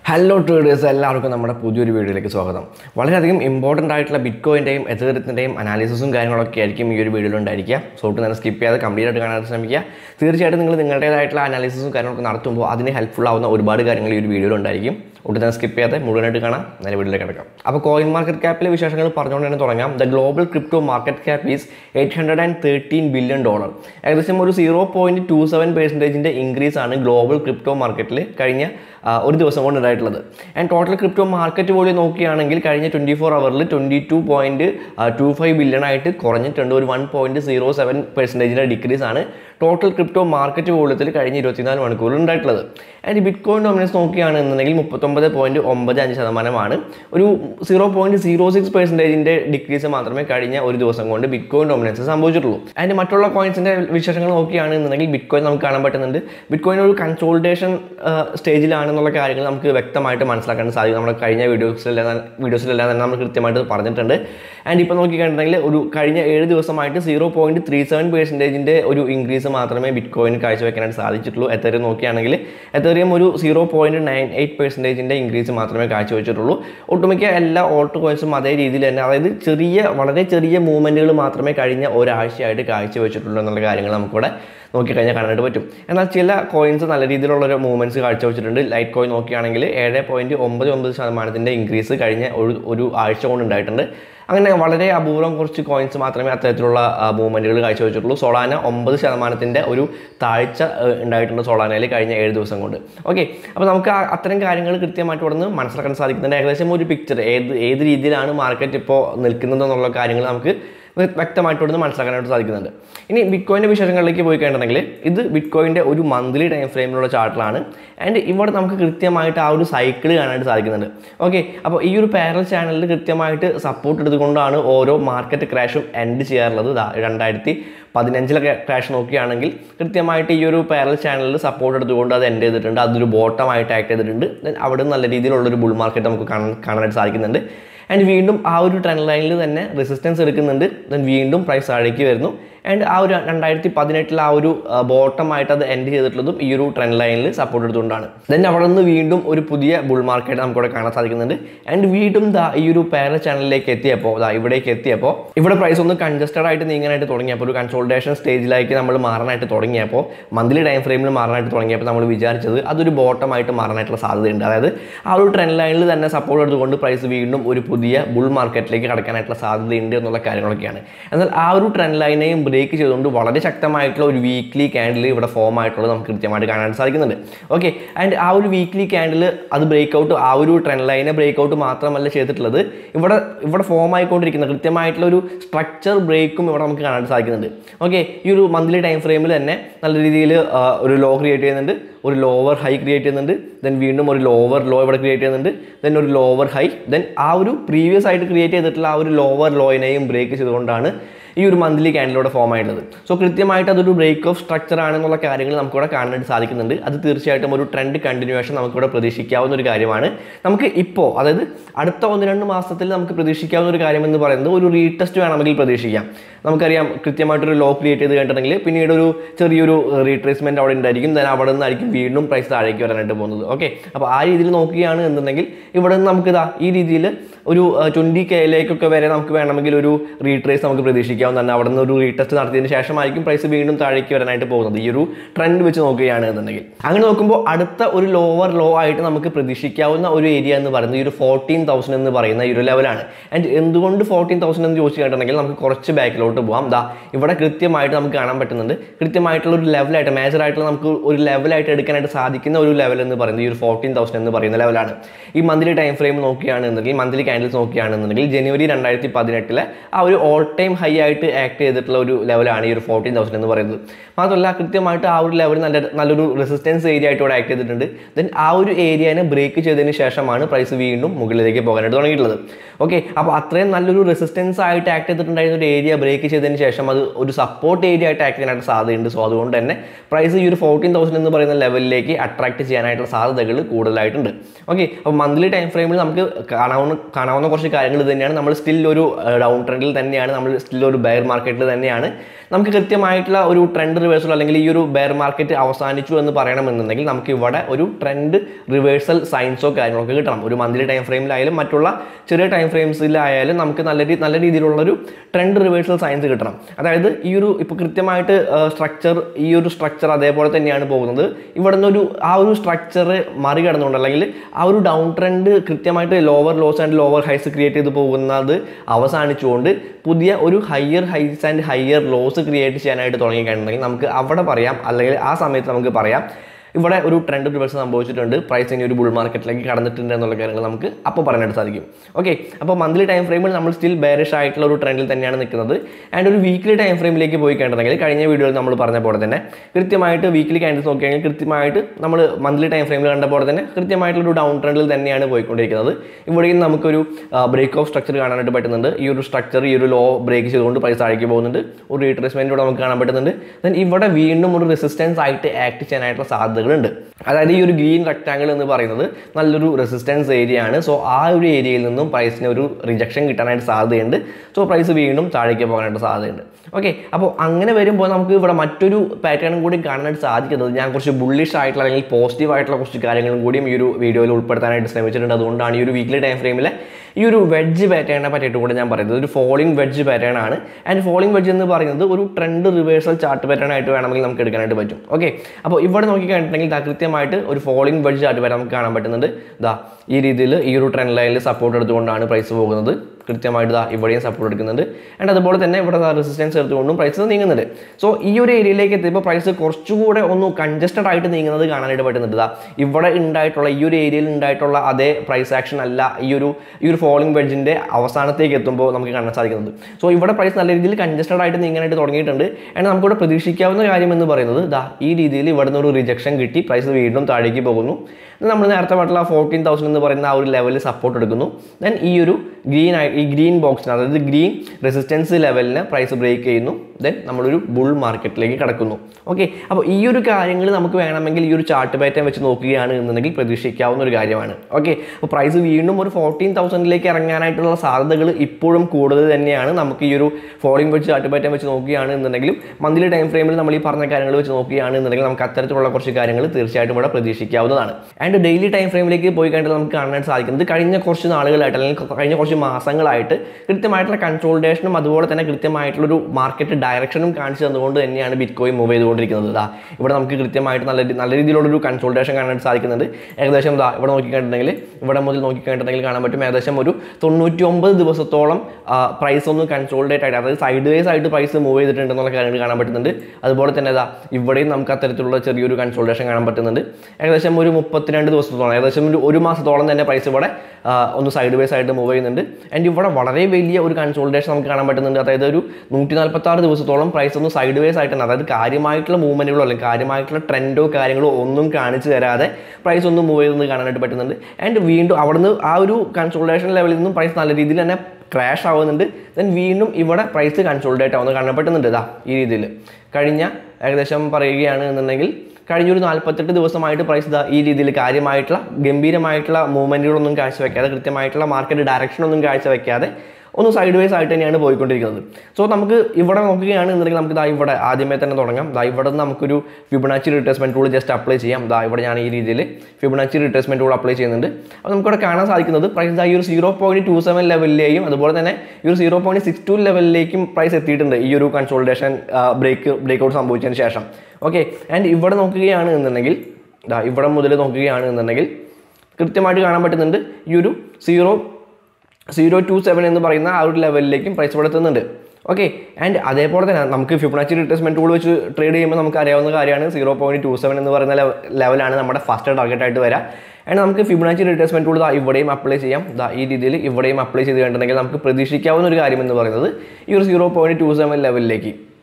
hello traders എല്ലാവർക്കും നമ്മുടെ പുതിയൊരു വീഡിയോയിലേക്ക് സ്വാഗതം വളരെയധികം ഇമ്പോർട്ടൻ്റ് ആയിട്ടുള്ള ബിറ്റ് കോയിൻ്റെയും എത്തേറിയത്തിൻ്റെയും അനാലിസിസും കാര്യങ്ങളൊക്കെ ആയിരിക്കും ഈ ഒരു വീഡിയോയിൽ ഉണ്ടായിരിക്കുക സോട്ട് തന്നെ സ്കിപ്പ് ചെയ്യാതെ കംപ്ലീറ്റ് ആയിട്ട് കാണാൻ ശ്രമിക്കുക തീർച്ചയായിട്ടും നിങ്ങൾ നിങ്ങളുടേതായിട്ടുള്ള അനാലിസിസും കാര്യങ്ങളൊക്കെ നടത്തുമ്പോൾ അതിന് ഹെൽപ്ഫുൾ ആവുന്ന ഒരുപാട് കാര്യങ്ങൾ ഈ ഒരു വീഡിയോയിൽ ഉണ്ടായിരിക്കും ഒട്ടും തന്നെ സ്കിപ്പ് ചെയ്യാതെ മുഴുവനായിട്ട് കാണാം നേരെ വീഡിയോയിലേക്ക് കിടക്കാം അപ്പോൾ കോയിൻ മാർക്കറ്റ് ക്യാപ്പിലെ വിശേഷങ്ങൾ പറഞ്ഞുകൊണ്ട് തന്നെ തുടങ്ങാം the global crypto market cap is eight hundred and thirteen billion dollar ഏകദേശം ഒരു സീറോ പോയിൻറ്റ് ടു സെവൻ പെർസെൻറ്റേജിൻ്റെ ഇൻക്രീസ് ആണ് ഗ്ലോബൽ ക്രിപ്റ്റോ മാർക്കറ്റിൽ കഴിഞ്ഞ ആ, ഒരു ദിവസം കൊണ്ട് ഉണ്ടായിട്ടുള്ളത് and total crypto market volume നോക്കുകയാണെങ്കിൽ കഴിഞ്ഞ ട്വൻറ്റി ഫോർ അവറിൽ twenty two point two five billion ആയിട്ട് കുറഞ്ഞിട്ടുണ്ട് ഒരു വൺ പോയിൻറ്റ് സീറോ സെവൻ പെർസെൻറ്റേജിൻ്റെ ഡിക്രീസ് ആണ് ടോട്ടൽ ക്രിപ്റ്റോ മാർക്കറ്റ് വോളിയത്തിൽ കഴിഞ്ഞ ഇരുപത്തിനാല് മണിക്കൂറിൽ ഉണ്ടായിട്ടുള്ളത് ആൻഡ് ബിറ്റ് കോയിൻ ഡോമിനൻസ് നോക്കുകയാണെന്നുണ്ടെങ്കിൽ മുപ്പത്തൊമ്പത് പോയിൻറ്റ് ഒമ്പത് അഞ്ച് ശതമാനമാണ് ഒരു സീറോ പോയിൻറ്റ് സീറോ സിക്സ് പെർസെൻറ്റേജിൻ്റെ ഡിക്രീസ് മാത്രമേ കഴിഞ്ഞ ഒരു ദിവസം കൊണ്ട് ബിറ്റ് കോയിൻ ഡോമിനൻസ് സംഭവിച്ചിട്ടുള്ളൂ ആൻഡ് മറ്റുള്ള കോയിൻസിൻ്റെ വിശേഷങ്ങൾ നോക്കുകയാണെന്നുണ്ടെങ്കിൽ ബിറ്റ് കോയിൻ നമുക്ക് കാണാൻ പറ്റുന്നുണ്ട് ബിറ്റ് കോയിൻ ഒരു കൺസോൾട്ടേഷൻ സ്റ്റേജിലാണെന്നുള്ള കാര്യങ്ങൾ നമുക്ക് വ്യക്തമായിട്ട് മനസ്സിലാക്കാൻ സാധിക്കും നമ്മുടെ കഴിഞ്ഞ വീഡിയോസിലെല്ലാം വീഡിയോസിലെല്ലാം തന്നെ നമ്മൾ കൃത്യമായിട്ട് പറഞ്ഞിട്ടുണ്ട് ആൻഡ് ഇപ്പോൾ നോക്കിക്കഴിഞ്ഞിട്ടുണ്ടെങ്കിൽ ഒരു കഴിഞ്ഞ ഏഴ് ദിവസമായിട്ട് സീറോ പോയിൻറ്റ് ത്രീ സെവൻ പെർസെൻറ്റേജിൻ്റെ ഒരു ഇൻക്രീസ് മാത്രമേ ബിറ്റ് കോയിൻ കാഴ്ചവെക്കാനായിട്ട് സാധിച്ചിട്ടുള്ളൂ എത്തേറിയം നോക്കുകയാണെങ്കിൽ എത്തേറിയം ഒരു സീറോ പോയിൻറ്റ് നയൻ എയ്റ്റ് പെർസെൻറ്റേജിൻ്റെ ഇൻക്രീസ് മാത്രമേ കാഴ്ചവെച്ചിട്ടുള്ളൂ ഒട്ടുമിക്ക എല്ലാ ഓൾട്ട് കോയിൻസും അതേ രീതിയിൽ തന്നെ അതായത് ചെറിയ വളരെ ചെറിയ മൂവ്മെൻറ്റുകൾ മാത്രമേ കഴിഞ്ഞ ഒരാഴ്ചയായിട്ട് കാഴ്ചവെച്ചിട്ടുള്ളൂ എന്നുള്ള കാര്യങ്ങൾ നമുക്കിവിടെ നോക്കിക്കഴിഞ്ഞാൽ കാണാനായിട്ട് പറ്റും എന്നാൽ ചില കോയിൻസ് നല്ല രീതിയിലുള്ള ഒരു മൂവ്മെൻറ്റ്സ് കാഴ്ചവെച്ചിട്ടുണ്ട് ലൈറ്റ് കോയിൻ നോക്കുകയാണെങ്കിൽ ഏഴ് പോയിൻറ്റ് ഒമ്പത് ഒമ്പത് ശതമാനത്തിൻ്റെ ഇൻക്രീസ് കഴിഞ്ഞ ഒരു ഒരു ആഴ്ച കൊണ്ട് ഉണ്ടായിട്ടുണ്ട് അങ്ങനെ വളരെ അപൂർവം കുറച്ച് കോയിൻസ് മാത്രമേ അത്തരത്തിലുള്ള മൂവ്മെൻറ്റുകൾ കാഴ്ചവെച്ചിട്ടുള്ളൂ സോളാന ഒമ്പത് ശതമാനത്തിൻ്റെ ഒരു താഴ്ച ആ, ഉണ്ടായിട്ടുണ്ട് സോളാനയിൽ കഴിഞ്ഞ ഏഴ് ദിവസം കൊണ്ട് ഓക്കെ അപ്പോൾ നമുക്ക് ആ അത്തരം കാര്യങ്ങൾ കൃത്യമായിട്ട് ഇവിടെ നിന്ന് മനസ്സിലാക്കാൻ സാധിക്കുന്നുണ്ട് ഏകദേശം ഒരു പിക്ചർ ഏത് ഏത് രീതിയിലാണ് മാർക്കറ്റ് ഇപ്പോൾ നിൽക്കുന്നത് എന്നുള്ള കാര്യങ്ങൾ നമുക്ക് വ്യ- വ്യക്തമായിട്ട് ഇവിടുന്ന് മനസ്സിലാക്കാനായിട്ട് സാധിക്കുന്നുണ്ട് ഇനി ബിറ്റ് കോയിൻ്റെ വിശേഷങ്ങളിലേക്ക് പോയി കഴിഞ്ഞിട്ടുണ്ടെങ്കിൽ ഇത് ബിറ്റ് കോയിൻ്റെ ഒരു മന്ത്ലി ടൈം ഫ്രെയിമിലുള്ള ചാർട്ടിലാണ് ആൻഡ് ഇവിടെ നമുക്ക് കൃത്യമായിട്ട് ആ ഒരു സൈക്കിൾ കാണാനായിട്ട് സാധിക്കുന്നുണ്ട് ഓക്കെ അപ്പോൾ ഈ ഒരു പാരൽ ചാനലിൽ കൃത്യമായിട്ട് സപ്പോർട്ട് എടുത്തുകൊണ്ടാണ് ഓരോ മാർക്കറ്റ് ക്രാഷും എൻഡ് ചെയ്യാറുള്ളത് ദാ രണ്ടായിരത്തി പതിനഞ്ചിലൊക്കെ ക്രാഷ് നോക്കുകയാണെങ്കിൽ കൃത്യമായിട്ട് ഈ ഒരു പാരൽ ചാനലിൽ സപ്പോർട്ട് എടുത്തുകൊണ്ട് അത് എൻഡ് ചെയ്തിട്ടുണ്ട് അതൊരു ബോട്ടമായിട്ട് ആക്ട് ചെയ്തിട്ടുണ്ട് Then അവിടെ നല്ല രീതിയിലുള്ളൊരു ബുൾ മാർക്കറ്റ് നമുക്ക് കാണാൻ കാണാനായിട്ട് സാധിക്കുന്നുണ്ട് ആൻഡ് വീണ്ടും ആ ഒരു ട്രെൻഡ് ലൈനിൽ തന്നെ റെസിസ്റ്റൻസ് എടുക്കുന്നുണ്ട് ദെൻ വീണ്ടും പ്രൈസ് താഴേക്ക് വരുന്നു ആൻഡ് ആ ഒരു രണ്ടായിരത്തി പതിനെട്ടിൽ ആ ഒരു ബോട്ടമായിട്ട് അത് എൻഡ് ചെയ്തിട്ടുള്ളതും ഈ ഒരു ട്രെൻഡ് ലൈനിൽ സപ്പോർട്ട് എടുത്തുകൊണ്ടാണ് ദെൻ അവിടെ നിന്ന് വീണ്ടും ഒരു പുതിയ ബുൾ മാർക്കറ്റ് നമുക്കിവിടെ കാണാൻ സാധിക്കുന്നുണ്ട് ആൻഡ് വീണ്ടും ദാ ഈ ഒരു പാരൽ ചാനലിലേക്ക് എത്തിയപ്പോൾ ദാ ഇവിടേക്ക് എത്തിയപ്പോൾ ഇവിടെ പ്രൈസ് ഒന്ന് കൺജസ്റ്റഡ് ആയിട്ട് നീങ്ങാനായിട്ട് തുടങ്ങിയപ്പോൾ ഒരു കൺസോൾട്ടേഷൻ സ്റ്റേജിലേക്ക് നമ്മൾ മാറാനായിട്ട് തുടങ്ങിയപ്പോൾ മന്ത്ലി ടൈം ഫ്രെയിമിൽ മാറാനായിട്ട് തുടങ്ങിയപ്പോൾ നമ്മൾ വിചാരിച്ചത് അതൊരു ബോട്ടമായിട്ട് മാറാനായിട്ടുള്ള സാധ്യതയുണ്ട് അതായത് ആ ഒരു ട്രെൻഡ് ലൈനിൽ തന്നെ സപ്പോർട്ട് എടുത്തുകൊണ്ട് പ്രൈസ് വീണ്ടും ഒരു പുതിയ ബുൾ മാർക്കറ്റിലേക്ക് കടക്കാനായിട്ടുള്ള സാധ്യതയുണ്ട് എന്നുള്ള കാര്യങ്ങളൊക്കെയാണ് എന്നാൽ ആ ഒരു ട്രെൻഡ് ലൈനെയും ബ്രേക്ക് ചെയ്തുകൊണ്ട് വളരെ ശക്തമായിട്ടുള്ള ഒരു വീക്ക്ലി ക്യാൻഡിൽ ഇവിടെ ഫോം ആയിട്ടുള്ളത് നമുക്ക് കൃത്യമായിട്ട് കാണാൻ സാധിക്കുന്നുണ്ട് ഓക്കെ ആൻഡ് ആ ഒരു വീക്ക്ലി ക്യാൻഡിൽ അത് ബ്രേക്ക് ഔട്ട് ആ ഒരു ട്രെൻഡ് ലൈനെ ബ്രേക്ക് ഔട്ട് മാത്രമല്ല ചെയ്തിട്ടുള്ളത് ഇവിടെ ഇവിടെ ഫോം ആയിക്കൊണ്ടിരിക്കുന്ന കൃത്യമായിട്ടുള്ള ഒരു സ്ട്രക്ചർ ബ്രേക്കും ഇവിടെ നമുക്ക് കാണാൻ സാധിക്കുന്നുണ്ട് ഓക്കെ ഈ ഒരു മന്ത്ലി ടൈം ഫ്രെയിമിൽ തന്നെ നല്ല രീതിയിൽ ഒരു ലോ ക്രിയേറ്റ് ചെയ്യുന്നുണ്ട് ഒരു ലോവർ ഹൈ ക്രിയേറ്റ് ചെയ്യുന്നുണ്ട് ദെൻ വീണ്ടും ഒരു ലോവർ ലോ ഇവിടെ ക്രിയേറ്റ് ചെയ്യുന്നുണ്ട് ദെൻ ഒരു ലോവർ ഹൈ ദെൻ ആ ഒരു പ്രീവിയസ് ആയിട്ട് ക്രിയേറ്റ് ചെയ്തിട്ടുള്ള ആ ഒരു ലോവർ ലോയിനെയും ബ്രേക്ക് ചെയ്തുകൊണ്ടാണ് ഈ ഒരു മന്ത്ലി ക്യാൻഡിലൂടെ ഫോം ആയിട്ടുള്ളത് സോ കൃത്യമായിട്ട് അതൊരു ബ്രേക്ക് ഓഫ് സ്ട്രക്ചർ ആണെന്നുള്ള കാര്യങ്ങൾ നമുക്കിവിടെ കാണാനായിട്ട് സാധിക്കുന്നുണ്ട് അത് തീർച്ചയായിട്ടും ഒരു ട്രെൻഡ് കണ്ടിന്യൂവേഷൻ നമുക്കിവിടെ പ്രതീക്ഷിക്കാവുന്ന ഒരു കാര്യമാണ് നമുക്ക് ഇപ്പോൾ അതായത് അടുത്ത ഒന്ന് രണ്ട് മാസത്തിൽ നമുക്ക് പ്രതീക്ഷിക്കാവുന്ന ഒരു കാര്യം എന്ന് പറയുന്നത് ഒരു റീടെസ്റ്റ് വേണമെങ്കിൽ പ്രതീക്ഷിക്കാം നമുക്കറിയാം കൃത്യമായിട്ടൊരു ലോ ക്രിയേറ്റ് ചെയ്ത് കഴിഞ്ഞിട്ടുണ്ടെങ്കിൽ പിന്നീട് ഒരു ചെറിയൊരു റീട്രേസ്മെൻറ്റ് അവിടെ ഉണ്ടായിരിക്കും ദെൻ അവിടെ നിന്നായിരിക്കും വീണ്ടും പ്രൈസ് താഴേക്ക് വരാനായിട്ട് പോകുന്നത് ഓക്കെ അപ്പോൾ ആ രീതിയിൽ നോക്കുകയാണ് എന്നുണ്ടെങ്കിൽ ഇവിടെ നിന്ന് നമുക്ക് ഇതാ ഈ രീതിയിൽ ഒരു ട്വൻറ്റി കെയിലേക്കൊക്കെ വരെ നമുക്ക് വേണമെങ്കിൽ ഒരു റീട്രേസ് നമുക്ക് പ്രതീക്ഷിക്കാം തന്നെ അവിടെ നിന്ന് ഒരു റീടെസ്റ്റ് നടത്തിയതിന് ശേഷമായിരിക്കും പ്രൈസ് വീണ്ടും താഴേക്ക് വരാനായിട്ട് പോകുന്നത് ഈ ഒരു ട്രെൻഡ് വെച്ച് നോക്കുകയാണ് എന്നുണ്ടെങ്കിൽ അങ്ങനെ നോക്കുമ്പോൾ അടുത്ത ഒരു ലോവർ ലോ ആയിട്ട് നമുക്ക് പ്രതീക്ഷിക്കാവുന്ന ഒരു ഏരിയ എന്ന് പറയുന്നത് ഈ ഒരു ഫോർട്ടീൻ തൗസൻഡ് എന്ന് പറയുന്ന ഈ ഒരു ലെവലാണ് ആൻഡ് എന്തുകൊണ്ട് ഫോർട്ടീൻ തൗസൻഡ് എന്ന് ചോദിച്ചു കഴിഞ്ഞിട്ടുണ്ടെങ്കിൽ നമുക്ക് കുറച്ച് ബാക്കിലോട്ട് പോകാം ദാ ഇവിടെ കൃത്യമായിട്ട് നമുക്ക് കാണാൻ പറ്റുന്നുണ്ട് കൃത്യമായിട്ടുള്ള ഒരു ലെവലായിട്ട് മേജർ ആയിട്ടുള്ള നമുക്ക് ഒരു ലെവലായിട്ട് എടുക്കാനായിട്ട് സാധിക്കുന്ന ഒരു ലെവൽ എന്ന് പറയുന്നത് ഈ ഒരു ഫോർട്ടീൻ തൗസൻഡ് എന്ന് പറയുന്ന ലെവലാണ് ഈ മന്ത്ലി ടൈം ഫ്രെയിം നോക്കുകയാണെന്നുണ്ടെങ്കിൽ മന്ത്ലി ക്യാൻഡിൽസ് നോക്കുകയാണെന്നുണ്ടെങ്കിൽ ജനുവരി രണ്ടായിരത്തി പതിനെട്ടിലെ ആ ഒരു ഓൾ ടൈം ഹൈ ആയിട്ട് ആക്ട് ചെയ്തിട്ടുള്ള ഒരു ലെവലാണ് ഈ ഒരു ഫോർട്ടീൻ തൗസൻഡ് എന്ന് പറയുന്നത് മാത്രമല്ല കൃത്യമായിട്ട് ആ ഒരു ലെവൽ നല്ല നല്ലൊരു റെസിസ്റ്റൻസ് ഏരിയ ആയിട്ട് ഇവിടെ ആക്ട് ചെയ്തിട്ടുണ്ട് ദെൻ ആ ഒരു ഏരിയനെ ബ്രേക്ക് ചെയ്തതിന് ശേഷമാണ് പ്രൈസ് വീണ്ടും മുകളിലേക്ക് പോകാനായിട്ട് തുടങ്ങിയിട്ടുള്ളത് ഓക്കെ അപ്പോൾ അത്രയും നല്ലൊരു റെസിസ്റ്റൻസ് ആയിട്ട് ആക്ട് ചെയ്തിട്ടുണ്ടായിരുന്ന ഒരു ഏരിയ ബ്രേക്ക് ചെയ്തതിന് ശേഷം അത് ഒരു സപ്പോർട്ട് ഏരിയ ആയിട്ട് ആക്ട് ചെയ്യാനായിട്ട് സാധ്യതയുണ്ട് സോ അതുകൊണ്ട് തന്നെ പ്രൈസ് ഈ ഒരു ഫോർട്ടീൻ തൗസൻഡ് എന്ന് പറയുന്ന ലെവലിലേക്ക് അട്രാക്ട് ചെയ്യാനായിട്ടുള്ള സാധ്യതകൾ കൂടുതലായിട്ടുണ്ട് ഓക്കെ അപ്പോൾ മന്ത്ലി ടൈം ഫ്രെയിമിൽ നമുക്ക് കാണാവുന്ന കാണാവുന്ന കുറച്ച് കാര്യങ്ങൾ ഇത് തന്നെയാണ് നമ്മൾ സ്റ്റിൽ ഒരു ഡൗൺ ട്രെൻഡിൽ തന്നെയാണ് നമ്മൾ സ്റ്റിൽ ഒരു ബെയർ മാർക്കറ്റിൽ തന്നെയാണ് നമുക്ക് കൃത്യമായിട്ടുള്ള ഒരു ട്രെൻഡ് റിവേഴ്സൽ അല്ലെങ്കിൽ ഈ ഒരു ബെയർ മാർക്കറ്റ് അവസാനിച്ചു എന്ന് പറയണമെന്നുണ്ടെങ്കിൽ നമുക്ക് ഇവിടെ ഒരു ട്രെൻഡ് റിവേഴ്സൽ സയൻസോ കാര്യങ്ങളൊക്കെ കിട്ടണം ഒരു മന്ത്ലി ടൈം ഫ്രെയിമിലായാലും മറ്റുള്ള ചെറിയ ടൈം ഫ്രെയിംസിലായാലും നമുക്ക് നല്ല രീതി നല്ല രീതിയിലുള്ളൊരു ട്രെൻഡ് റിവേഴ്സൽ സയൻസ് കിട്ടണം അതായത് ഈ ഒരു ഇപ്പോൾ കൃത്യമായിട്ട് സ്ട്രക്ചർ ഈ ഒരു സ്ട്രക്ചർ അതേപോലെ തന്നെയാണ് പോകുന്നത് ഇവിടെ നിന്നൊരു ആ ഒരു സ്ട്രക്ചർ മറികടന്നുകൊണ്ട് അല്ലെങ്കിൽ ആ ഒരു ഡൗൺ ട്രെൻഡ് കൃത്യമായിട്ട് lower lows and lower highs create ചെയ്ത് പോകുന്നത് അവസാനിച്ചുകൊണ്ട് പുതിയ ഒരു higher highs and higher lows create ചെയ്യാനായിട്ട് തുടങ്ങിക്കഴിഞ്ഞിട്ടുണ്ടെങ്കിൽ നമുക്ക് അവിടെ പറയാം അല്ലെങ്കിൽ ആ സമയത്ത് നമുക്ക് പറയാം ഇവിടെ ഒരു ട്രെൻഡ് റിവേഴ്സ് സംഭവിച്ചിട്ടുണ്ട് പ്രൈസ് ഇനി ഒരു ബുൾ മാർക്കറ്റിലേക്ക് കടന്നിട്ടുണ്ട് എന്നുള്ള കാര്യങ്ങൾ നമുക്ക് അപ്പോൾ പറയാനായിട്ട് സാധിക്കും ഓക്കെ അപ്പോൾ മന്ത്ലി ടൈം ഫ്രെയിമിൽ നമ്മൾ സ്റ്റിൽ ബെയറിഷ് ആയിട്ടുള്ള ഒരു ട്രെൻഡിൽ തന്നെയാണ് നിൽക്കുന്നത് ആൻഡ് ഒരു വീക്ക്ലി ടൈം ഫ്രെയിമിലേക്ക് പോയി കഴിഞ്ഞിട്ടുണ്ടെങ്കിൽ കഴിഞ്ഞ വീഡിയോയിൽ നമ്മൾ പറഞ്ഞ പോലെ തന്നെ കൃത്യമായിട്ട് വീക്ക്ലി ക്യാൻഡിൽസ് നോക്കുകയാണെങ്കിൽ കൃത്യമായിട്ട് നമ്മൾ മന്ത്ലി ടൈം ഫ്രെയിമിൽ കണ്ട പോലെ തന്നെ കൃത്യമായിട്ടുള്ള ഒരു ഡൗൺ ട്രെൻഡിൽ തന്നെയാണ് പോയിക്കൊണ്ടിരിക്കുന്നത് ഇവിടെയും നമുക്കൊരു ബ്രേക്ക് ഓഫ് സ്ട്രക്ചർ കാണാനായിട്ട് പറ്റുന്നുണ്ട് ഈ ഒരു സ്ട്രക്ചർ ഈ ഒരു ലോ ബ്രേക്ക് ചെയ്തുകൊണ്ട് പ്രൈസ് താഴേക്ക് പോകുന്നുണ്ട് ഒരു റീട്രേസ്മെൻറ്റ് ഇവിടെ നമുക്ക് കാണാൻ പറ്റുന്നുണ്ട് ദെൻ ഇവിടെ വീണ്ടും ഒരു റെസിസ്റ്റൻസ് ആയിട്ട് ആക്ട് ചെയ്യാനായിട്ടുള്ള സാധ്യതകളുണ്ട് അതായത് ഈ ഒരു ഗ്രീൻ റെക്ടാങ്കിൾ എന്ന് പറയുന്നത് നല്ലൊരു റെസിസ്റ്റൻസ് ഏരിയ ആണ് സോ ആ ഒരു ഏരിയയിൽ നിന്നും പ്രൈസിന് ഒരു റിജക്ഷൻ കിട്ടാനായിട്ട് സാധ്യതയുണ്ട് സോ പ്രൈസ് വീണ്ടും താഴേക്ക് പോകാനായിട്ട് സാധ്യതയുണ്ട് ഓക്കെ അപ്പോൾ അങ്ങനെ വരുമ്പോൾ നമുക്ക് ഇവിടെ മറ്റൊരു പാറ്റേണും കൂടി കാണാനായിട്ട് സാധിക്കുന്നത് ഞാൻ കുറച്ച് ബുള്ളിഷ് ആയിട്ടുള്ള അല്ലെങ്കിൽ പോസിറ്റീവ് ആയിട്ടുള്ള കുറച്ച് കാര്യങ്ങളും കൂടിയും ഈ ഒരു വീഡിയോയിൽ ഉൾപ്പെടുത്താനായിട്ട് ശ്രമിച്ചിട്ടുണ്ട് അതുകൊണ്ടാണ് ഈ ഒരു വീക്ക്ലി ടൈം ഫ്രെയിമിലെ ഈ ഒരു വെഡ്ജ് പാറ്റേണിനെ പറ്റിയിട്ട് കൂടെ ഞാൻ പറയുന്നത് ഒരു ഫോളിംഗ് വെഡ്ജ് പാറ്റേൺ ആണ് ആൻഡ് ഫോളിംഗ് വെഡ്ജ് എന്ന് പറയുന്നത് ഒരു ട്രെൻഡ് റിവേഴ്സൽ ചാർട്ട് പാറ്റേൺ ആയിട്ട് വേണമെങ്കിൽ നമുക്ക് എടുക്കാനായിട്ട് പറ്റും ഓക്കെ അപ്പോൾ ഇവിടെ നോക്കി കഴിഞ്ഞിട്ടുണ്ടെങ്കിൽ ദാ കൃത്യമായിട്ട് ഒരു ഫോളിംഗ് വെഡ്ജ് ചാർട്ട് പാറ്റേൺ നമുക്ക് കാണാൻ പറ്റുന്നുണ്ട് ദാ ഈ രീതിയിൽ ഈ ഒരു ട്രെൻഡ് ലൈനിൽ സപ്പോർട്ട് എടുത്തുകൊണ്ടാണ് പ്രൈസ് പോകുന്നത് കൃത്യമായിട്ട് ദാ ഇവിടെയും സപ്പോർട്ട് എടുക്കുന്നുണ്ട് ആൻഡ് അതുപോലെ തന്നെ ഇവിടെ റെസിസ്റ്റൻസ് എടുത്തുകൊണ്ടും പ്രൈസ് നീങ്ങുന്നുണ്ട് സോ ഈ ഒരു ഏരിയയിലേക്ക് എത്തിയപ്പോൾ പ്രൈസ് കുറച്ചുകൂടെ ഒന്ന് കൺജസ്റ്റഡ് ആയിട്ട് നീങ്ങുന്നത് കാണാനായിട്ട് പറ്റുന്നുണ്ട് ദാ ഇവിടെ ഉണ്ടായിട്ടുള്ള ഈ ഒരു ഏരിയയിൽ ഉണ്ടായിട്ടുള്ള അതേ പ്രൈസ് ആക്ഷൻ അല്ല ഈ ഒരു ഈ ഒരു ഫോളിംഗ് വെഡ്ജിൻ്റെ അവസാനത്തേക്ക് എത്തുമ്പോൾ നമുക്ക് കാണാൻ സാധിക്കുന്നത് സോ ഇവിടെ പ്രൈസ് നല്ല രീതിയിൽ കൺജസ്റ്റഡ് ആയിട്ട് നീങ്ങാനായിട്ട് തുടങ്ങിയിട്ടുണ്ട് ആൻഡ് നമുക്കിവിടെ പ്രതീക്ഷിക്കാവുന്ന കാര്യം എന്ന് പറയുന്നത് ദാ ഈ രീതിയിൽ ഇവിടെ നിന്ന് ഒരു റിജക്ഷൻ കിട്ടി പ്രൈസ് വീണ്ടും താഴേക്ക് പോകുന്നു നമ്മൾ നേരത്തെ പറഞ്ഞിട്ടുള്ള ഫോർട്ടീൻ തൗസൻഡ് എന്ന് പറയുന്ന ആ ഒരു ലെവലിൽ സപ്പോർട്ട് എടുക്കുന്നു ദെൻ ഈ ഒരു ഗ്രീൻ ആയി ഈ ഗ്രീൻ ബോക്സിന് അതായത് ഗ്രീൻ റെസിസ്റ്റൻസ് ലെവലിന് പ്രൈസ് ബ്രേക്ക് ചെയ്യുന്നു ദെൻ നമ്മളൊരു ബുൾ മാർക്കറ്റിലേക്ക് കടക്കുന്നു ഓക്കെ അപ്പോൾ ഈ ഒരു കാര്യങ്ങൾ നമുക്ക് വേണമെങ്കിൽ ഈ ഒരു ചാർട്ട് പാറ്റേൺ വെച്ച് നോക്കുകയാണ് എന്നുണ്ടെങ്കിൽ പ്രതീക്ഷിക്കാവുന്ന ഒരു കാര്യമാണ് ഓക്കെ അപ്പോൾ പ്രൈസ് വീണ്ടും ഒരു ഫോർട്ടീൻ തൗസൻഡിലേക്ക് ഇറങ്ങാനായിട്ടുള്ള സാധ്യതകൾ ഇപ്പോഴും കൂടുതൽ തന്നെയാണ് നമുക്ക് ഈ ഒരു ഫോളിംഗ് വെച്ച് ചാർട്ട് പാറ്റേൺ വെച്ച് നോക്കുകയാണ് എന്നുണ്ടെങ്കിലും മന്ത്ലി ടൈം ഫ്രെയിമിൽ നമ്മൾ ഈ പറഞ്ഞ കാര്യങ്ങൾ വെച്ച് നോക്കുകയാണ് എന്നുണ്ടെങ്കിൽ നമുക്ക് അത്തരത്തിലുള്ള കുറച്ച് കാര്യങ്ങൾ തീർച്ചയായിട്ടും ഇവിടെ പ്രതീക്ഷിക്കാവുന്നതാണ് ആൻഡ് ഡെയിലി ടൈം ഫ്രെയിമിലേക്ക് പോയി കഴിഞ്ഞാൽ നമുക്ക് കാണാൻ സാധിക്കുന്നത് കഴിഞ്ഞ കുറച്ച് നാളുകളായിട്ട് അല്ലെങ്കിൽ കഴിഞ്ഞ കുറച്ച് മാസങ്ങളായിട്ട് കൃത്യമായിട്ടുള്ള കൺസോൾട്ടേഷനും അതുപോലെ തന്നെ കൃത്യമായിട്ടുള്ളൊരു മാർക്കറ്റ് ഡയറക്ഷനും കാണിച്ചു തന്നുകൊണ്ട് തന്നെയാണ് ബിറ്റ് കോയിൻ മൂവ് ചെയ്തുകൊണ്ടിരിക്കുന്നത് ഇതാ ഇവിടെ നമുക്ക് കൃത്യമായിട്ട് നല്ല രീതി- നല്ല രീതിയിലുള്ളൊരു കൺസോൾട്ടേഷൻ കാണാൻ സാധിക്കുന്നുണ്ട് ഏകദേശം ഇതാ ഇവിടെ നോക്കിക്കഴിഞ്ഞിട്ടുണ്ടെങ്കിൽ ഇവിടെ മുതൽ നോക്കിക്കഴിഞ്ഞിട്ടുണ്ടെങ്കിൽ കാണാൻ പറ്റും ഏകദേശം ഒരു തൊണ്ണൂറ്റി ഒമ്പത് ദിവസത്തോളം പ്രൈസ് ഒന്ന് കൺസോൾട്ടേറ്റ് ആയിട്ട് അതായത് സൈഡ് വേസ് ആയിട്ട് പ്രൈസ് മൂവ് ചെയ്തിട്ടുണ്ട് എന്നുള്ള കാര്യങ്ങൾ കാണാൻ പറ്റുന്നുണ്ട് അതുപോലെ തന്നെ ഇതാ ഇവിടെയും നമുക്ക് അത്തരത്തിലുള്ള ചെറിയൊരു കൺസോൾട്ടേഷൻ കാണാൻ പറ്റുന്നുണ്ട് ഏകദേശം ഒരു മുപ്പത്തിരണ്ട് ദിവസത്തോളം ഏകദേശം ഒരു ഒരു മാസത്തോളം തന്നെ പ്രൈസ് ഇവിടെ ആ, ഒന്ന് സൈഡ് വേസ് ആയിട്ട് മൂവ് ചെയ്യുന്നുണ്ട് ആൻഡ് ഇവിടെ വളരെ വലിയ ഒരു കൺസോൾട്ടേഷൻ നമുക്ക് കാണാൻ പറ്റുന്നുണ്ട് അതായത് ഒരു നൂറ്റി നാൽപ്പത്തി ആറ് ദിവസത്തോളം പ്രൈസ് ഒന്ന് സൈഡ് വേസ് ആയിട്ട് തന്നെ അതായത് കാര്യമായിട്ടുള്ള മൂവ്മെൻറ്റുകളോ അല്ലെങ്കിൽ കാര്യമായിട്ടുള്ള ട്രെൻഡോ കാര്യങ്ങളോ ഒന്നും കാണിച്ചു തരാതെ പ്രൈസ് ഒന്ന് മൂവ് ചെയ്തെന്ന് കാണാനായിട്ട് പറ്റുന്നുണ്ട് ആൻഡ് വീണ്ടും അവിടുന്ന് ആ ഒരു കൺസോൾട്ടേഷൻ ലെവലിൽ നിന്നും പ്രൈസ് നല്ല രീതിയിൽ തന്നെ ക്രാഷ് ആവുന്നുണ്ട് ദെൻ വീണ്ടും ഇവിടെ പ്രൈസ് കൺസോൾട്ടേറ്റ് ആവുന്നത് കാണാൻ പറ്റുന്നുണ്ട് ഇതാ ഈ രീതിയിൽ കഴിഞ്ഞ ഏകദേശം പറയുകയാണ് എന്നുണ്ടെങ്കിൽ കഴിഞ്ഞൊരു നാൽപ്പത്തെട്ട് ദിവസമായിട്ട് പ്രൈസ് ഇതാ ഈ രീതിയിൽ കാര്യമായിട്ടുള്ള ഗംഭീരമായിട്ടുള്ള മൂവ്മെൻറ്റുകളൊന്നും കാഴ്ചവെക്കാതെ കൃത്യമായിട്ടുള്ള മാർക്കറ്റ് ഡയറക്ഷൻ ഒന്നും കാഴ്ചവെക്കാതെ ഒന്ന് സൈഡ് വേസ് ആയിട്ട് തന്നെയാണ് പോയിക്കൊണ്ടിരിക്കുന്നത് സോ നമുക്ക് ഇവിടെ നോക്കുകയാണ് എന്നുണ്ടെങ്കിൽ നമുക്ക് ദാ ഇവിടെ ആദ്യമേ തന്നെ തുടങ്ങാം ദാ ഇവിടെ നിന്ന് നമുക്കൊരു Fibonacci retracement tool just apply ചെയ്യാം ദാ ഇവിടെ ഞാൻ ഈ രീതിയിൽ ഫിബണാച്ചി റിട്രേസ്മെൻറ്റ് ടൂൾ അപ്ലൈ ചെയ്യുന്നുണ്ട് അപ്പോൾ നമുക്കിവിടെ കാണാൻ സാധിക്കുന്നത് പ്രൈസ് ദാ ഈ ഒരു സീറോ പോയിൻറ്റ് ടു സെവൻ ലെവലിലെയും അതുപോലെ തന്നെ ഈ ഒരു സീറോ പോയിൻറ്റ് സിക്സ് ടു ലെവലിലേക്കും പ്രൈസ് എത്തിയിട്ടുണ്ട് ഈ ഒരു കൺസോൾട്ടേഷൻ ബ്രേക്ക് ബ്രേക്ക് ഔട്ട് സംഭവിച്ചതിന് ശേഷം ഓക്കെ ആൻഡ് ഇവിടെ നോക്കുകയാണ് എന്നുണ്ടെങ്കിൽ ദാ ഇവിടെ മുതൽ നോക്കുകയാണ് എന്നുണ്ടെങ്കിൽ കൃത്യമായിട്ട് കാണാൻ പറ്റുന്നുണ്ട് ഈ ഒരു സീറോ സീറോ ടു സെവൻ എന്ന് പറയുന്ന ആ ഒരു ലെവലിലേക്കും പ്രൈസ് ഇവിടെ എത്തുന്നുണ്ട് ഓക്കെ ആൻഡ് അതേപോലെ തന്നെ നമുക്ക് ഫിബണാച്ചി റിട്രേസ്മെൻറ്റ് ടൂൾ വെച്ച് ട്രേഡ് ചെയ്യുമ്പോൾ നമുക്ക് അറിയാവുന്ന കാര്യമാണ് സീറോ പോയിൻറ്റ് ടു സെവൻ എന്ന് പറയുന്ന ലെവലാണ് നമ്മുടെ ഫസ്റ്റ് ടാർഗറ്റ് ആയിട്ട് വരിക ആൻഡ് നമുക്ക് ഫിബണാച്ചി റിട്രേസ്മെൻറ്റ് ടൂൾ ദാ ഇവിടെയും അപ്ലൈ ചെയ്യാം ദാ ഈ രീതിയിൽ ഇവിടെയും അപ്ലൈ ചെയ്ത് കഴിഞ്ഞിട്ടുണ്ടെങ്കിൽ നമുക്ക് പ്രതീക്ഷിക്കാവുന്ന ഒരു കാര്യം എന്ന് പറയുന്നത് ഈ ഒരു സീറോ പോയിൻറ്റ് ടു സെവൻ ലെവലിലേക്ക്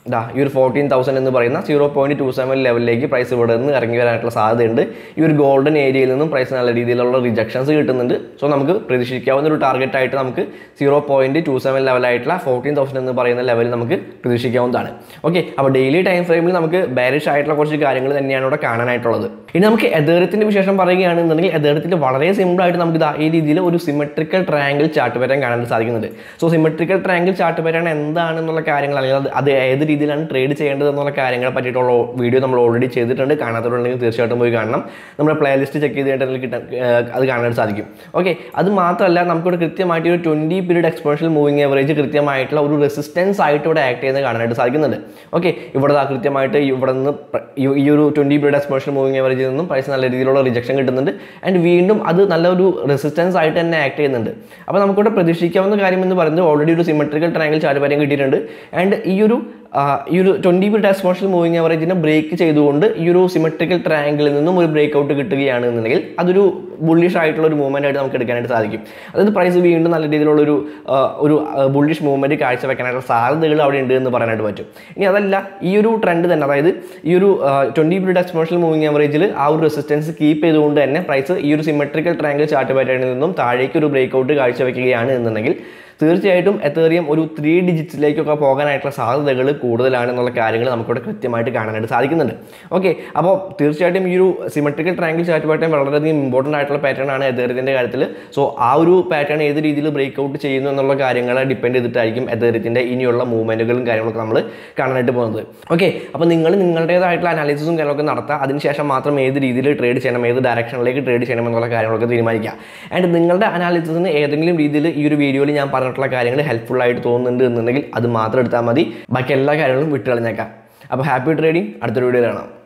ഇതാ ഈ ഒരു ഫോർട്ടീൻ തൗസൻഡ് എന്ന് പറയുന്ന സീറോ പോയിന്റ് ടു സെവൻ ലെവലിലേക്ക് പ്രൈസ് ഇവിടെ നിന്ന് ഇറങ്ങി വരാനായിട്ടുള്ള സാധ്യതയുണ്ട് ഈ ഒരു ഗോൾഡൻ ഏരിയയിൽ നിന്നും പ്രൈസ് നല്ല രീതിയിലുള്ള റിജക്ഷൻസ് കിട്ടുന്നുണ്ട് സോ നമുക്ക് പ്രതീക്ഷിക്കാവുന്ന ഒരു ടാർഗറ്റ് ആയിട്ട് നമുക്ക് സീറോ പോയിന്റ് ടു സെവൻ ലെവലായിട്ടുള്ള ഫോർട്ടീൻ തൗസൻഡ് എന്ന് പറയുന്ന ലെവൽ നമുക്ക് പ്രതീക്ഷിക്കാവുന്നതാണ് ഓക്കെ അപ്പോൾ ഡെയിലി ടൈം ഫ്രെയിമിൽ നമുക്ക് ബാരിഷ് ആയിട്ടുള്ള കുറച്ച് കാര്യങ്ങൾ തന്നെയാണ് ഇവിടെ കാണാനായിട്ടുള്ളത് ഇനി നമുക്ക് എതേറത്തിന്റെ വിശേഷം പറയുകയാണെന്നുണ്ടെങ്കിൽ എതേറത്തിൽ വളരെ സിമ്പിൾ ആയിട്ട് നമുക്ക് ഇതാ ഈ രീതിയിൽ ഒരു സിമെട്രിക്കൽ ട്രയാങ്കിൾ ചാർട്ട് പാറ്റേൺ കാണാൻ സാധിക്കുന്നുണ്ട് so symmetrical triangle chart pattern എന്താണെന്നുള്ള കാര്യങ്ങൾ അല്ലെങ്കിൽ അത് അത് ഏത് രീതിയിലാണ് ട്രേഡ് ചെയ്യേണ്ടത് എന്നുള്ള കാര്യങ്ങളെ പറ്റിയിട്ടുള്ള വീഡിയോ നമ്മൾ ഓൾറെഡി ചെയ്തിട്ടുണ്ട് കാണാത്തവരുണ്ടെങ്കിൽ തീർച്ചയായിട്ടും പോയി കാണണം നമ്മുടെ പ്ലേലിസ്റ്റ് ചെക്ക് ചെയ്ത് കഴിഞ്ഞാൽ കിട്ടാൻ ഏർ അത് കാണാൻ സാധിക്കും ഓക്കെ അത് മാത്രമല്ല നമുക്കിവിടെ കൃത്യമായിട്ട് ഒരു twenty period exponential moving average കൃത്യമായിട്ടുള്ള ഒരു റെസിസ്റ്റൻസ് ആയിട്ട് ഇവിടെ ആക്ട് ചെയ്യുന്നത് കാണാനായിട്ട് സാധിക്കുന്നുണ്ട് ഓക്കെ ഇവിടെ ദാ കൃത്യമായിട്ട് ഇവിടെ നിന്ന് പ്ര- ഈ- ഈ ഒരു ട്വൻറ്റി പീരീഡ് എക്സ്പോഷൽ മൂവിങ് ആവറേജിൽ നിന്നും പ്രൈസ് നല്ല രീതിയിലുള്ള റിജക്ഷൻ കിട്ടുന്നുണ്ട് ആൻഡ് വീണ്ടും അത് നല്ലൊരു റെസിസ്റ്റൻസ് ആയിട്ട് തന്നെ ആക്ട് ചെയ്യുന്നുണ്ട് അപ്പോൾ നമുക്കിവിടെ പ്രതീക്ഷിക്കാവുന്ന കാര്യം എന്ന് പറയുന്നത് ഓൾറെഡി ഒരു സിമെട്രിക്കൽ ട്രയാങ്കിൾ ചാർട്ട് പാറ്റേൺ കിട്ടിയിട്ടുണ്ട് ആൻഡ് ഈ ഒരു ആ, ഈ ഒരു ട്വൻറ്റി പീരീഡ് എക്സ്പോഷൽ മൂവിങ് ആവറേജിനെ ബ്രേക്ക് ചെയ്തുകൊണ്ട് ഈ ഒരു സിമെട്രിക്കൽ ട്രയാങ്കിളിൽ നിന്നും ഒരു ബ്രേക്ക് ഔട്ട് കിട്ടുകയാണ് എന്നുണ്ടെങ്കിൽ അതൊരു ബുള്ളിഷ് ആയിട്ടുള്ള ഒരു മൂവ്മെന്റ് ആയിട്ട് നമുക്ക് എടുക്കാനായിട്ട് സാധിക്കും അതായത് പ്രൈസ് വീണ്ടും നല്ല രീതിയിലുള്ള ഒരു ആ, ഒരു ബുള്ളിഷ് മൂവ്മെന്റ് കാഴ്ചവെക്കാനായിട്ടുള്ള സാധ്യതകൾ അവിടെ ഉണ്ട് എന്ന് പറയാനായിട്ട് പറ്റും ഇനി അതല്ല ഈ ഒരു ട്രെൻഡ് തന്നെ അതായത് ഈ ഒരു ട്വൻറ്റി പീരീഡ് എക്സ്പോഷൽ മൂവിങ് ആവറേജിൽ ആ ഒരു റെസിസ്റ്റൻസ് കീപ്പ് ചെയ്തുകൊണ്ട് തന്നെ പ്രൈസ് ഈ ഒരു സിമെട്രിക്കൽ ട്രയാങ്കിൾ ചാർട്ട് പാറ്റേണിൽ നിന്നും താഴേക്ക് ഒരു ബ്രേക്ക് ഔട്ട് കാഴ്ചവെക്കുകയാണ് എന്നുണ്ടെങ്കിൽ തീർച്ചയായിട്ടും എത്തേറിയം ഒരു ത്രീ ഡിജിറ്റ്സിലേക്കൊക്കെ പോകാനായിട്ടുള്ള സാധ്യതകൾ കൂടുതലാണെന്നുള്ള കാര്യങ്ങൾ നമുക്കിവിടെ കൃത്യമായിട്ട് കാണാനായിട്ട് സാധിക്കുന്നുണ്ട് ഓക്കെ അപ്പോൾ തീർച്ചയായിട്ടും ഈ ഒരു സിമെട്രിക്കൽ ട്രയാങ്കിൾ ചാർട്ട് പാറ്റേൺ വളരെയധികം ഇമ്പോർട്ടൻ്റ് ആയിട്ടുള്ള പാറ്റേൺ ആണ് എത്തേറിയത്തിൻ്റെ കാര്യത്തിൽ സോ ആ ഒരു പാറ്റേൺ ഏത് രീതിയിൽ ബ്രേക്ക് ഔട്ട് ചെയ്യുന്നു എന്നുള്ള കാര്യങ്ങളെ ഡിപ്പെൻഡ് ചെയ്തിട്ടായിരിക്കും എത്തേറിയത്തിൻ്റെ ഇനിയുള്ള മൂവ്മെൻറ്റുകളും കാര്യങ്ങളൊക്കെ നമ്മൾ കാണാനായിട്ട് പോകുന്നത് ഓക്കെ അപ്പോൾ നിങ്ങൾ നിങ്ങളുടേതായിട്ടുള്ള അനാലിസിസും കാര്യങ്ങളൊക്കെ നടത്തുക അതിനുശേഷം മാത്രം ഏത് രീതിയിൽ ട്രേഡ് ചെയ്യണം ഏത് ഡയറക്ഷനിലേക്ക് ട്രേഡ് ചെയ്യണം എന്നുള്ള കാര്യങ്ങളൊക്കെ തീരുമാനിക്കുക ആൻഡ് നിങ്ങളുടെ അനാലിസിസിന് ഏതെങ്കിലും രീതിയിൽ ഈ ഒരു വീഡിയോയിൽ ഞാൻ പറഞ്ഞിട്ടുള്ള കാര്യങ്ങൾ ഹെൽപ്ഫുൾ ആയിട്ട് തോന്നുന്നുണ്ട് എന്നുണ്ടെങ്കിൽ അത് മാത്രം എടുത്താൽ മതി ബാക്കി എല്ലാ കാര്യങ്ങളും വിട്ടുകളഞ്ഞേക്കാം അപ്പോൾ ഹാപ്പി ട്രേഡിംഗ് അടുത്തൊരു വീഡിയോ കാണാം